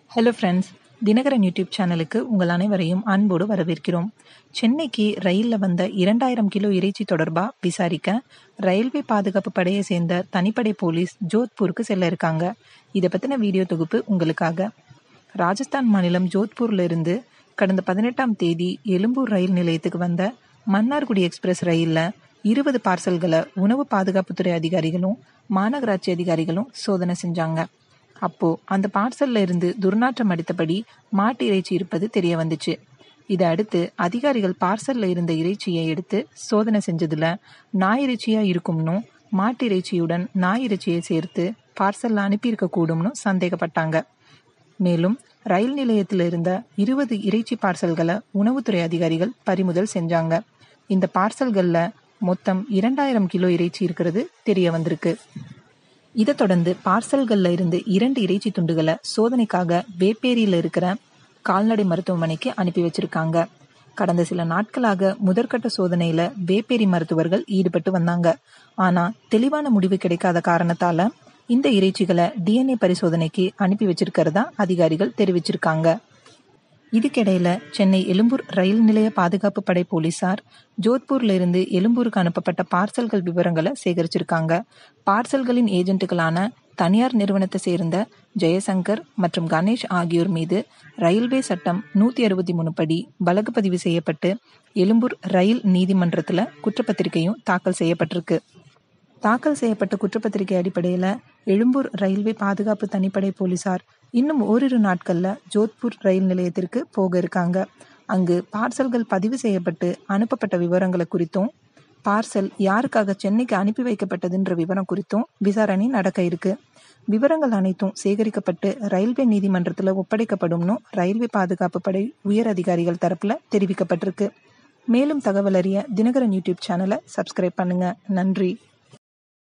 hello friends Dinakaran YouTube சேனலுக்கு உங்கள் அனைவரையும் அன்போடு வரவேற்கிறோம் சென்னைக்கு ரயிலில் வந்த இரண்டாயிரம் கிலோ இறைச்சி தொடர்பாக விசாரிக்க ரயில்வே பாதுகாப்பு படையை சேர்ந்த தனிப்படை போலீஸ் ஜோத்பூருக்கு செல்ல இருக்காங்க இதை பற்றின வீடியோ தொகுப்பு உங்களுக்காக ராஜஸ்தான் மாநிலம் ஜோத்பூர்ல இருந்து கடந்த பதினெட்டாம் தேதி எழும்பூர் ரயில் நிலையத்துக்கு வந்த மன்னார்குடி எக்ஸ்பிரஸ் ரயிலில் இருபது பார்சல்களை உணவு பாதுகாப்புத்துறை அதிகாரிகளும் மாநகராட்சி அதிகாரிகளும் சோதனை செஞ்சாங்க அப்போ அந்த பார்சல்ல இருந்து துர்நாற்றம் அடித்தபடி மாட்டு இறைச்சி இருப்பது தெரிய வந்துச்சு இதை அடுத்து அதிகாரிகள் பார்சல்ல இருந்த இறைச்சியை எடுத்து சோதனை செஞ்சதுல நாய் இறைச்சியா இருக்கும்னும் மாட்டு இறைச்சியுடன் நாய் இறைச்சியை சேர்த்து பார்சல்ல அனுப்பியிருக்க கூடும்னு சந்தேகப்பட்டாங்க மேலும் ரயில் நிலையத்தில் இருந்த இருபது இறைச்சி பார்சல்களை உணவுத்துறை அதிகாரிகள் பறிமுதல் செஞ்சாங்க இந்த பார்சல்கள்ல மொத்தம் இரண்டாயிரம் கிலோ இறைச்சி இருக்கிறது தெரிய வந்திருக்கு இதை தொடர்ந்து பார்சல்கள்ல இருந்து இரண்டு இறைச்சி துண்டுகளை சோதனைக்காக வேப்பேரியில இருக்கிற கால்நடை மருத்துவமனைக்கு அனுப்பி வச்சிருக்காங்க கடந்த சில நாட்களாக முதற்கட்ட சோதனையில வேப்பேரி மருத்துவர்கள் ஈடுபட்டு வந்தாங்க ஆனா தெளிவான முடிவு கிடைக்காத காரணத்தால இந்த இறைச்சிகளை டிஎன்ஏ பரிசோதனைக்கு அனுப்பி வச்சிருக்கிறதா அதிகாரிகள் தெரிவிச்சிருக்காங்க இதுக்கிடையில சென்னை எழும்பூர் ரயில் நிலைய பாதுகாப்பு படை போலீசார் ஜோத்பூர்ல இருந்து எழும்பூருக்கு அனுப்பப்பட்ட பார்சல்கள் விவரங்களை சேகரிச்சிருக்காங்க பார்சல்களின் ஏஜென்ட்டுகளான தனியார் நிறுவனத்தை சேர்ந்த ஜெயசங்கர் மற்றும் கணேஷ் ஆகியோர் மீது ரயில்வே சட்டம் நூத்தி அறுபத்தி மூணு படி வழக்கு பதிவு செய்யப்பட்டு எழும்பூர் ரயில் நீதிமன்றத்துல குற்றப்பத்திரிகையும் தாக்கல் செய்யப்பட்டிருக்கு தாக்கல் செய்யப்பட்ட குற்றப்பத்திரிகை அடிப்படையில் எழும்பூர் ரயில்வே பாதுகாப்பு தனிப்படை போலீசார் இன்னும் ஓரிரு நாட்கள்ல ஜோத்பூர் ரயில் நிலையத்திற்கு போக இருக்காங்க அங்கு பார்சல்கள் பதிவு செய்யப்பட்டு அனுப்பப்பட்ட விவரங்களை குறித்தும் பார்சல் யாருக்காக சென்னைக்கு அனுப்பி வைக்கப்பட்டதுன்ற விவரம் குறித்தும் விசாரணை நடக்க இருக்கு விவரங்கள் அனைத்தும் சேகரிக்கப்பட்டு ரயில்வே நீதிமன்றத்தில் ஒப்படைக்கப்படும்னு ரயில்வே பாதுகாப்பு படை உயர் அதிகாரிகள் தரப்புல தெரிவிக்கப்பட்டிருக்கு மேலும் தகவல் அறிய தினகரன் யூடியூப் சேனலை சப்ஸ்கிரைப் பண்ணுங்க நன்றி